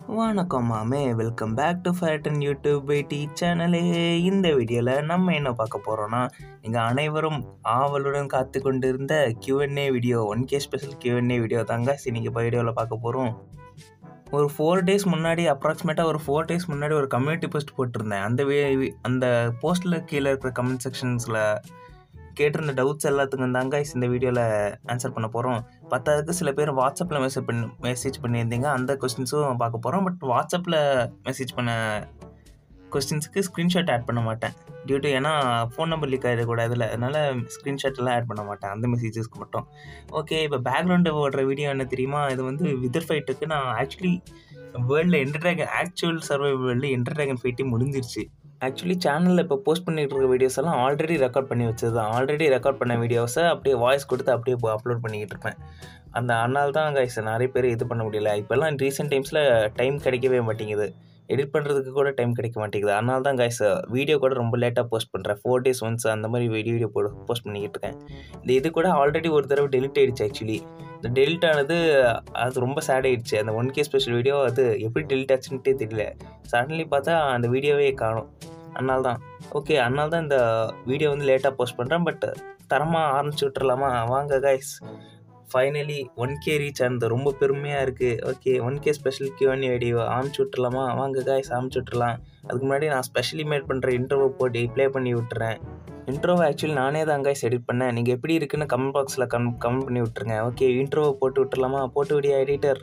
வணக்கம் மாமே welcome back to Fatten YouTube ID சேனலே இந்த வீடியோவில் நம்ம என்ன பார்க்க போகிறோன்னா நீங்கள் அனைவரும் ஆவலுடன் காத்து கொண்டிருந்த Q&A video one K special Q&A video தாங்க இன்னைக்கு இப்போ வீடியோவில் பார்க்க போகிறோம் ஒரு ஃபோர் டேஸ் முன்னாடி அப்ராக்சிமேட்டாக ஒரு ஃபோர் டேஸ் முன்னாடி ஒரு கம்யூனிட்டி போஸ்ட் போட்டிருந்தேன் அந்த வே- அந்த போஸ்ட்டில் கீழே இருக்கிற கமெண்ட் செக்ஷன்ஸில் கேட்டிருந்த டவுட்ஸ் எல்லாத்துக்கும் தாங்க இந்த வீடியோவில் ஆன்சர் பண்ண போகிறோம் பத்தாவதுக்கு சில பேர் வாட்ஸ்அப்பில் மெசேஜ் பண்ணி மெசேஜ் பண்ணியிருந்தீங்க அந்த கொஸ்டின்ஸும் பார்க்க போகிறோம் பட் வாட்ஸ்அப்பில் மெசேஜ் பண்ண கொஸ்டின்ஸுக்கு ஸ்க்ரீன்ஷாட் ஆட் பண்ண மாட்டேன் டியூ டு ஏன்னா ஃபோன் நம்பர் லீக் ஆகிடக்கூடாதுல அதனால் ஸ்க்ரீன்ஷாட்லாம் ஆட் பண்ண மாட்டேன் அந்த மெசேஜஸ்க்கு மட்டும் ஓகே இப்போ பேக்ரவுண்டு ஓடுற வீடியோ என்ன தெரியுமா இது வந்து விதர் ஃபைட்டுக்கு நான் ஆக்சுவலி வேர்ல்டில் Ender Dragon actual survive world Ender Dragon ஃபைட்டே முடிஞ்சிருச்சு ஆக்சுவலி சேனலில் இப்போ போஸ்ட் பண்ணிட்டு இருக்க வீடியோஸ் எல்லாம் ஆல்ரெடி ரெக்கார்ட் பண்ணி வச்சது தான் ஆல்ரெடி ரெக்கார்ட் பண்ண வீடியோஸை அப்படியே வாய்ஸ் கொடுத்து அப்படியே அப்லோட் பண்ணிக்கிட்டு இருப்பேன் அந்த அதனால தான் கைஸ் நிறைய பேர் இது பண்ண முடியல இப்போல்லாம் ரீசெண்ட் டைம்ஸில் டைம் கிடைக்கவே மாட்டேங்குது எடிட் பண்ணுறதுக்கு கூட டைம் கிடைக்க மாட்டேங்குது அதனால தான் கைஸ் வீடியோ கூட ரொம்ப லேட்டாக போஸ்ட் பண்ணுறேன் ஃபோர் டேஸ் ஒன்ஸ் அந்த மாதிரி வீடியோ வீடியோ போடு போஸ்ட் பண்ணிக்கிட்டு இருக்கேன் இந்த இது கூட ஆல்ரெடி ஒரு தடவை டெலிட் ஆயிடுச்சு ஆக்சுவலி இந்த டெலிட் ஆனது அது ரொம்ப சேட் ஆயிடுச்சு அந்த ஒன் கே ஸ்பெஷல் வீடியோ அது எப்படி டெலிட் ஆச்சுன்ட்டே தெரியல சடன்லி பார்த்தா அந்த வீடியோவே காணும் அதனால தான் ஓகே அதனால தான் இந்த வீடியோ வந்து லேட்டாக போஸ்ட் பண்ணுறேன் பட் தரமாக ஆரம்பிச்சு விட்டுறலாமா வாங்க guys finally one K reach ஆனது ரொம்ப பெருமையாக இருக்குது okay one K special QN video ஆரம்பிச்சு விட்டுறலாமா வாங்க கைஸ் ஆரம்பிச்சு விட்டுறலாம் அதுக்கு முன்னாடி நான் ஸ்பெஷலி மேட் பண்ணுற இன்டர்வியூ போட்டு ப்ளே பண்ணி விட்டுறேன் இன்ட்ரோவை ஆக்சுவலி நானே தான் கைஸ் எடிட் பண்ணேன் நீங்கள் எப்படி இருக்குன்னு கமெண்ட் பாக்ஸில் கம் கமெண்ட் பண்ணி விட்டுருங்க ஓகே இன்ட்ரோவை போட்டு விட்டுறலாமா போட்டு விடியா எடிட்டர்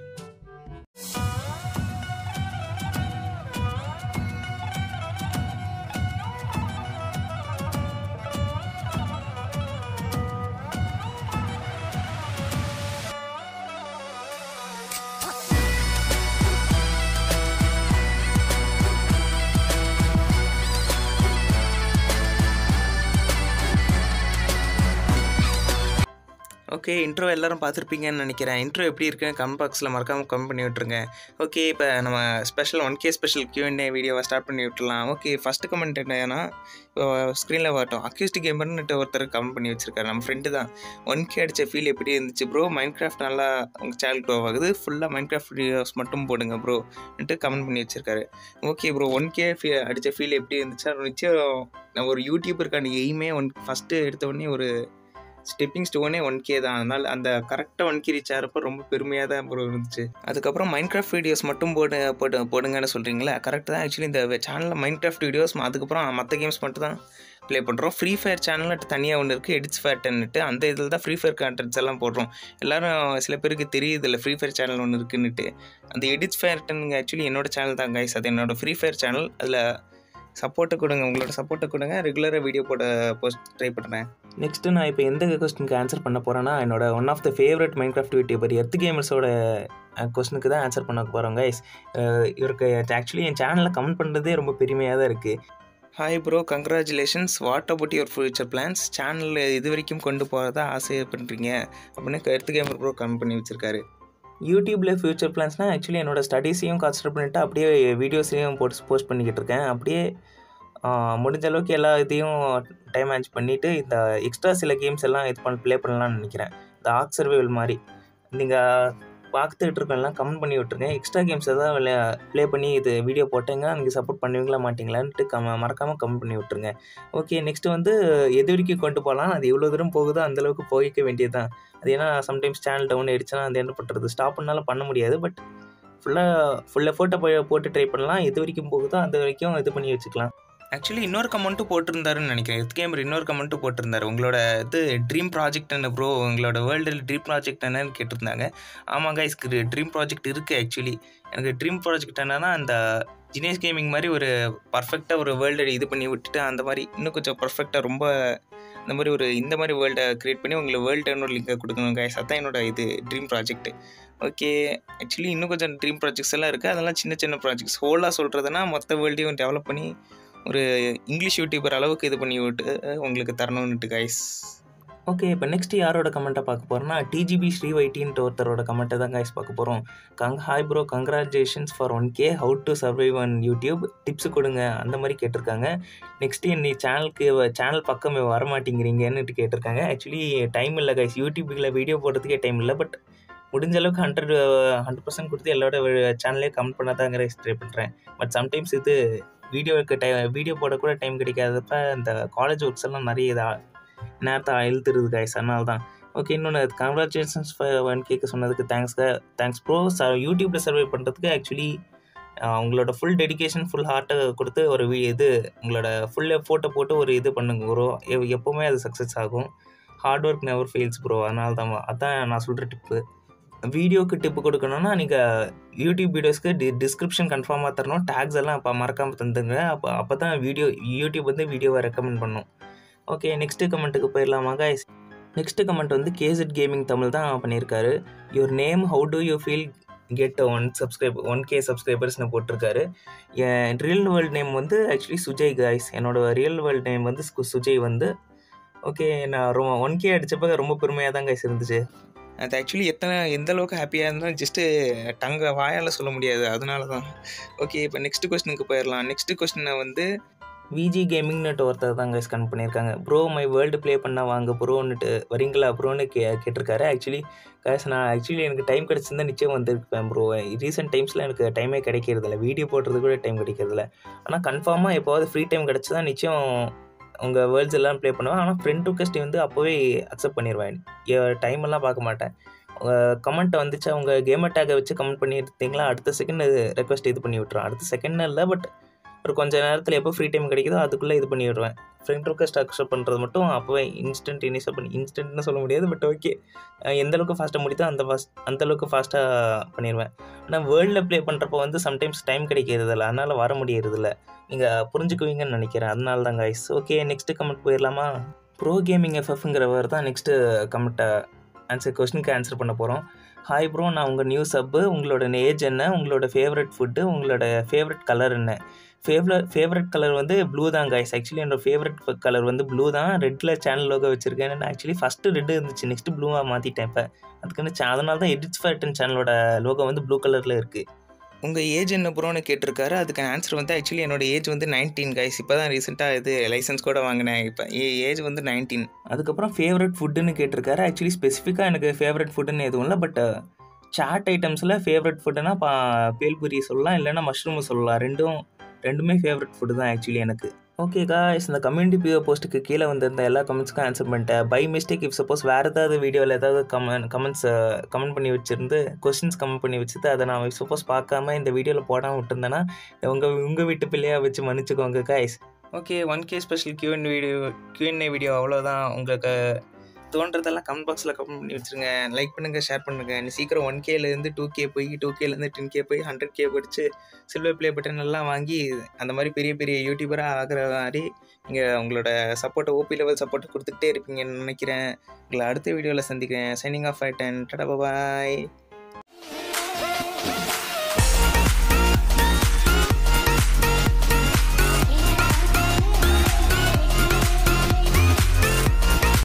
ஓகே இன்ட்ரோ எல்லாரும் பார்த்துருப்பீங்கன்னு நினைக்கிறேன் இன்ட்ரோ எப்படி இருக்குன்னு கமெண்ட் பாக்ஸில் மறக்காமல் கமெண்ட் பண்ணி விட்ருங்க ஓகே இப்போ நம்ம special one K special QNA வீடியோவை ஸ்டார்ட் பண்ணி விட்டுலாம் ஓகே ஃபஸ்ட்டு கமெண்ட் என்னன்னா ஸ்க்ரீனில் வரட்டும் அக்யூஸ்ட் கேமர்னுட்டு ஒருத்தர் கமெண்ட் பண்ணி வச்சிருக்காரு நம்ம ஃப்ரெண்டு தான் ஒன் கே அடித்த ஃபீல் எப்படி இருந்துச்சு ப்ரோ மைண்ட் கிராஃப்ட் நல்லா உங்கள் சேனல் க்ரோ ஆகுது ஃபுல்லாக மைண்ட் கிராஃப்ட் வீடியோஸ் மட்டும் போடுங்க ப்ரோன்ட்டு கமெண்ட் பண்ணி வச்சிருக்காரு ஓகே ப்ரோ ஒன் கே ஃபீ அடித்த ஃபீல் எப்படி இருந்துச்சா நிச்சயம் நான் ஒரு யூடியூபருக்கான எய்மே ஒன் ஃபஸ்ட்டு எடுத்த உடனே ஒரு ஸ்டெப்பிங் ஸ்டோனே ஒன் கே தான் அதனால் அந்த கரெக்டாக ஒன் கே ரீச் ஆகிறப்ப ரொம்ப பெருமையாக தான் ப்ரோ இருந்துச்சு அதுக்கப்புறம் மைண்ட் கிராஃப்ட் வீடியோஸ் மட்டும் போடு போட்டு போடுங்கன்னு சொல்கிறீங்களா கரெக்ட் தான் ஆக்சுவலி இந்த சேனலில் மைண்ட் கிராஃப்ட் வீடியோஸ் அதுக்கப்புறம் மற்ற கேம்ஸ் மட்டும் தான் ப்ளே பண்ணுறோம் ஃப்ரீ ஃபயர் சேனல்னு தனியாக ஒன்று இருக்குது எடிட்ஸ் ஃபேட்டன்னுட்டு அந்த இதில் தான் ஃப்ரீ ஃபயர் கான்டென்ட்ஸ் எல்லாம் போடுறோம் எல்லாரும் சில பேருக்கு தெரியுது இல்லை ஃப்ரீ ஃபயர் சேனல் ஒன்று இருக்குன்னுட்டு அந்த எடிட்ஸ் ஃபேட்டனுங்க ஆக்சுவலி என்னோட சேனல் தான் கைஸ் அது என்னோட ஃப்ரீ ஃபயர் சேனல் அதில் சப்போர்ட்டை கொடுங்க உங்களோட சப்போர்ட்டை கொடுங்க ரெகுலராக வீடியோ போட போஸ்ட் ட்ரை பண்ணுறேன் நெக்ஸ்ட்டு நான் இப்போ எந்த கொஸ்டினுக்கு ஆன்சர் பண்ண போகிறேன்னா என்னோட one of the favourite Minecraft YouTuber Earth கேமர்ஸோட கொஸ்டினுக்கு தான் ஆன்சர் பண்ண போகிறோம் கைஸ் இவருக்கு ஆக்சுவலி என் சேனலில் கமெண்ட் பண்ணுறதே ரொம்ப பெருமையாக தான் இருக்குது hi bro congratulations what about your future plans சேனலில் இது வரைக்கும் கொண்டு போகிறதா ஆசை பண்ணுறீங்க அப்படின்னு எர்த் கேமர் ப்ரோ கமெண்ட் பண்ணி வச்சிருக்காரு யூடியூப்பில் ஃபியூச்சர் பிளான்ஸ்னால் ஆக்சுவலி என்னோட ஸ்டடீஸையும் கான்சன்ட்ரேட் பண்ணிவிட்டு அப்படியே வீடியோஸையும் போட்டு போஸ்ட் பண்ணிக்கிட்டு இருக்கேன் அப்படியே ஆஹ், முடிஞ்ச அளவுக்கு எல்லா இதையும் டைம் மேட்ச் பண்ணிவிட்டு இந்த எக்ஸ்ட்ரா சில கேம்ஸ் எல்லாம் இது பண்ண ப்ளே பண்ணலாம்னு நினைக்கிறேன் இந்த ஆக் சர்வைவல் மாதிரி நீங்கள் பார்த்துட்டு இருக்கெல்லாம் கமெண்ட் பண்ணி விட்ருங்க எக்ஸ்ட்ரா கேம்ஸ் எதாவது விளையா ப்ளே பண்ணி இது வீடியோ போட்டேங்க நீங்கள் சப்போர்ட் பண்ணுவீங்களா மாட்டீங்களான்ட்டு கம் மறக்காமல் கமெண்ட் பண்ணி விட்ருங்க ஓகே நெக்ஸ்ட் வந்து எது வரைக்கும் கொண்டு போகலாம் அது எவ்வளோ தூரம் போகுதோ அந்த அளவுக்கு போய்க்க வேண்டியது தான் அது ஏன்னா சம்டைம்ஸ் சேனல் டவுன் ஆயிடுச்சுன்னா அது என்ன பண்ணுறது ஸ்டாப் பண்ணாலும் பண்ண முடியாது பட் ஃபுல்லாக ஃபுல் எஃபோர்ட்டை போய் போட்டு ட்ரை பண்ணலாம் எது வரைக்கும் போகுதோ அது வரைக்கும் இது பண்ணி வச்சுக்கலாம் ஆக்சுவலி இன்னொரு கமெண்ட்டும் போட்டிருந்தாருன்னு நினைக்கிறேன் எத் கேமர் இன்னொரு கமெண்ட்டும் போட்டிருந்தாரு உங்களோட இது ட்ரீம் ப்ராஜெக்ட் என்ன ப்ரோ உங்களோட வேர்ல்டில் ட்ரீம் ப்ராஜெக்ட் என்னன்னு கேட்டிருந்தாங்க ஆமாங்க இதுக்கு ட்ரீம் ப்ராஜெக்ட் இருக்குது ஆக்சுவலி எனக்கு ட்ரீம் ப்ராஜெக்ட் என்னன்னா அந்த ஜினேஷ் கேமிங் மாதிரி ஒரு பர்ஃபெக்டாக ஒரு வேர்ல்டை இது பண்ணி விட்டுட்டு அந்த மாதிரி இன்னும் கொஞ்சம் பர்ஃபெக்டாக ரொம்ப இந்த மாதிரி ஒரு இந்த மாதிரி வேர்ல்டை க்ரியேட் பண்ணி உங்களுக்கு வேர்ல்டு என்னோட லிங்கை கொடுக்கணும் கைஸ் அதான் என்னோட இது ட்ரீம் ப்ராஜெக்ட் ஓகே ஆக்சுவலி இன்னும் கொஞ்சம் ட்ரீம் ப்ராஜெக்ட்ஸ் எல்லாம் இருக்குது அதெல்லாம் சின்ன சின்ன ப்ராஜெக்ட்ஸ் ஹோலாக சொல்கிறதுனா மொத்த வேர்ல்டையும் டெவலப் பண்ணி ஒரு இங்கிலீஷ் யூடியூபர் அளவுக்கு இது பண்ணி விட்டு உங்களுக்கு தரணும்னுட்டு கைஸ் ஓகே இப்போ நெக்ஸ்ட் யாரோட கமெண்ட்டை பார்க்க போகிறோம்னா டிஜிபி ஸ்ரீ வைட்டின்ட்டு ஒருத்தரோட கமெண்ட்டை தான் கைஸ் பார்க்க போகிறோம் கங் hi bro congratulations for one K how to survive on YouTube tips கொடுங்க அந்த மாதிரி கேட்டிருக்காங்க நெக்ஸ்ட் நீ சேனலுக்கு சேனல் பக்கம் வர மாட்டேங்கிறீங்கன்னுட்டு கேட்டிருக்காங்க ஆக்சுவலி டைம் இல்லை கைஸ் யூடியூப்பில் வீடியோ போடுறதுக்கே டைம் இல்லை பட் முடிஞ்ச அளவுக்கு ஹண்ட்ரட் ஹண்ட்ரட் பர்சன்ட் கொடுத்து எல்லாரோட சேனல்லே கமெண்ட் பண்ண தாங்கிற ட்ரை பண்ணுறேன் பட் சம்டைம்ஸ் இது வீடியோவுக்கு டை வீடியோ போட கூட டைம் கிடைக்காதப்ப இந்த காலேஜ் ஒர்க்ஸ் எல்லாம் நிறைய இதா நேரத்தை இழுத்துருது கைஸ் அதனால தான் ஓகே இன்னொன்று கங்க்ராச்சுலேஷன்ஸ் ஒன் கேக்கு சொன்னதுக்கு தேங்க்ஸ் தேங்க்ஸ் ப்ரோ ச யூடியூப்பில் சர்வே பண்ணுறதுக்கு ஆக்சுவலி உங்களோட ஃபுல் டெடிகேஷன் ஃபுல் ஹார்ட்டை கொடுத்து ஒரு வி இது உங்களோட ஃபுல் ஃபோட்டோ போட்டு ஒரு இது பண்ணுங்க ப்ரோ எப்போவுமே அது சக்ஸஸ் ஆகும் hard work never fails bro அதனால தான் அதான் நான் சொல்கிற டிப்பு வீடியோக்கு டிப்பு கொடுக்கணும்னா நீங்கள் யூடியூப் வீடியோஸ்க்கு டி டிஸ்கிரிப்ஷன் கன்ஃபார்மாக தரணும் டேக்ஸ் எல்லாம் அப்போ மறக்காமல் தந்துங்க அப்போ அப்போ தான் வீடியோ யூடியூப் வந்து வீடியோவை ரெக்கமெண்ட் பண்ணும் ஓகே நெக்ஸ்ட்டு கமெண்ட்டுக்கு போயிடலாமா கைஸ் நெக்ஸ்ட்டு கமெண்ட் வந்து கேசட் கேமிங் தமிழ் தான் பண்ணியிருக்காரு your name how do you feel get one subscribe one K சப்ஸ்கிரைபர்ஸ்னு போட்டிருக்காரு என் ரியல் வேர்ல்ட் நேம் வந்து ஆக்சுவலி சுஜய் காய்ஸ் என்னோட ரியல் வேர்ல்ட் நேம் வந்து சு- சுஜய் வந்து ஓகே நான் ரொம்ப ஒன் கே அடித்தப்ப ரொம்ப பெருமையாக தான் கைஸ் இருந்துச்சு அது ஆக்சுவலி எத்தனை எந்த அளவுக்கு ஹாப்பியாக இருந்தாலும் ஜஸ்ட்டு டங்க வாயால் சொல்ல முடியாது அதனால தான் ஓகே இப்போ நெக்ஸ்ட் கொஸ்டினுக்கு போயிடலாம் நெக்ஸ்ட் கொஸ்டினை வந்து விஜி கேமிங்னுட்டு ஒருத்தர் தான் கைஸ் கன் பண்ணியிருக்காங்க ப்ரோ மை வேர்ல்டு ப்ளே பண்ணால் வாங்க ப்ரோன்னுட்டு வரீங்களா ப்ரோன்னு கே கேட்டிருக்காரு ஆக்சுவலி கைஸ் நான் ஆக்சுவலி எனக்கு டைம் கிடச்சிருந்தா நிச்சயம் வந்திருப்பேன் ப்ரோ ரீசெண்ட் டைம்ஸில் எனக்கு டைமே கிடைக்கிறதில்ல வீடியோ போடுறது கூட டைம் கிடைக்கிறதில்ல ஆனால் கன்ஃபார்மாக எப்போவாது ஃப்ரீ டைம் கிடச்சா நிச்சயம் உங்கள் வேர்ல்ட்ஸ் எல்லாம் ப்ளே பண்ணுவேன் ஆனால் ஃப்ரெண்ட் ரிக்வெஸ்ட் வந்து அப்போவே அக்செப்ட் பண்ணிடுவேன் டைம் எல்லாம் பார்க்க மாட்டேன் கமெண்ட் வந்துச்சு அவங்க கேமர் டேக்கை வச்சு கமெண்ட் பண்ணியிருந்தீங்களா அடுத்த செகண்ட் ரெக்வஸ்ட் இது பண்ணி விட்ருவேன் அடுத்த செகண்ட் இல்லை பட் ஒரு கொஞ்ச நேரத்தில் எப்போ ஃப்ரீ டைம் கிடைக்குதோ அதுக்குள்ளே இது பண்ணி விடுவேன் ஃப்ரெண்ட் ரிக்வஸ்ட் அக்செப்ட் பண்ணுறது மட்டும் அப்போவே இன்ஸ்டன்ட் இனிஷியல் பண்ணி இன்ஸ்டன்ட்னு சொல்ல முடியாது பட் ஓகே எந்த அளவுக்கு ஃபாஸ்ட்டாக முடியுதோ அந்த ஃபாஸ்ட் அந்த அளவுக்கு ஃபாஸ்ட்டாக பண்ணிடுவேன் ஆனால் வேர்ல்டில் ப்ளே பண்ணுறப்போ வந்து சம்டைம்ஸ் டைம் கிடைக்கிறதில்ல அதனால் வர முடியறதில்ல நீங்கள் புரிஞ்சுக்குவீங்கன்னு நினைக்கிறேன் அதனால தான் கைஸ் ஓகே நெக்ஸ்ட்டு கமெண்ட் போயிடலாமா ப்ரோ கேமிங் எஃப்எஃப்ங்கிறவர் தான் நெக்ஸ்ட்டு கமெண்ட்டை ஆன்சர் கொஸ்டினுக்கு ஆன்சர் பண்ண போகிறோம் ஹாய் ப்ரோ நான் உங்கள் நியூ சப்பு உங்களோட ஏஜ் என்ன உங்களோட ஃபேவரட் ஃபுட்டு உங்களோட ஃபேவரட் கலர் என்ன ஃபேவரட் ஃபேவரட் கலர் வந்து ப்ளூ தான் கைஸ் ஆக்சுவலி என்னோட ஃபேவரட் கலர் வந்து ப்ளூ தான் ரெட்டில் சேனல் லோகோ வச்சுருக்கேன் நான் ஆக்சுவலி ஃபஸ்ட்டு ரெட்டு இருந்துச்சு நெக்ஸ்ட் ப்ளூவாக மாற்றிட்டேன் இப்போ அதுக்குன்னு cha- அதனால தான் எடிட்ஸ் ஃபேட்டன் சேனலோட லோகோ வந்து ப்ளூ கலரில் இருக்குது உங்கள் ஏஜ் என்ன ப்ரோன்னு கேட்டிருக்காரு அதுக்கு ஆன்சர் வந்து ஆக்சுவலி என்னோட ஏஜ் வந்து நைன்டீன் கைஸ் இப்போ தான் ரீசெண்டாக இது லைசன்ஸ் கூட வாங்கினேன் இப்போ ஏஜ் வந்து நைன்டீன் அதுக்கப்புறம் ஃபேவரட் ஃபுட்டுன்னு கேட்டிருக்காரு ஆக்சுவலி ஸ்பெசிஃபிக்காக எனக்கு ஃபேவரட் ஃபுட்டுன்னு எதுவும் இல்லை பட் சாட் ஐட்டம்ஸில் ஃபேவரட் ஃபுட்டுனா பா பேல்புரி சொல்லலாம் இல்லைன்னா மஷ்ரூம் சொல்லலாம் ரெண்டும் ரெண்டுமே ஃபேவரட் ஃபுட்டு தான் ஆக்சுவலி எனக்கு ஓகே காய்ஸ் இந்த கம்யூனிட்டி பிஓ போஸ்ட்டுக்கு கீழே வந்திருந்த எல்லா கமெண்ட்ஸ்க்கும் ஆன்சர் பண்ணிட்டேன் பை மிஸ்டேக் இஃப் சப்போஸ் வேறு ஏதாவது வீடியோவில் ஏதாவது கமெண்ட் கமெண்ட்ஸ் கமெண்ட் பண்ணி வச்சிருந்து கொஸ்டின்ஸ் கமெண்ட் பண்ணி வச்சுட்டு அதை நான் சப்போஸ் பார்க்காம இந்த வீடியோவில் போடாமல் விட்டுருந்தேன்னா உங்கள் உங்கள் வீட்டு பிள்ளையாக வச்சு மன்னிச்சுக்கோங்க guys okay one K special QN video QNA video அவ்வளோதான் உங்களுக்கு தோன்றதெல்லாம் கமெண்ட் பாக்ஸில் கமெண்ட் பண்ணி வச்சுருங்க லைக் பண்ணுங்கள் ஷேர் பண்ணுங்கள் நீ சீக்கிரம் ஒன் கேலேருந்து டூ கே போய் டூ கேலேருந்து டென் கே போய் ஹண்ட்ரட் கே படித்து சில்வர் ப்ளே பட்டன் எல்லாம் வாங்கி அந்த மாதிரி பெரிய பெரிய யூடியூபராக ஆகிற மாதிரி நீங்கள் உங்களோட சப்போர்ட்டை ஓபி லெவல் சப்போர்ட்டை கொடுத்துக்கிட்டே இருப்பீங்கன்னு நினைக்கிறேன் உங்களை அடுத்த வீடியோவில் சந்திக்கிறேன் சைனிங் ஆஃப் ஐட்டன் டடா பாய்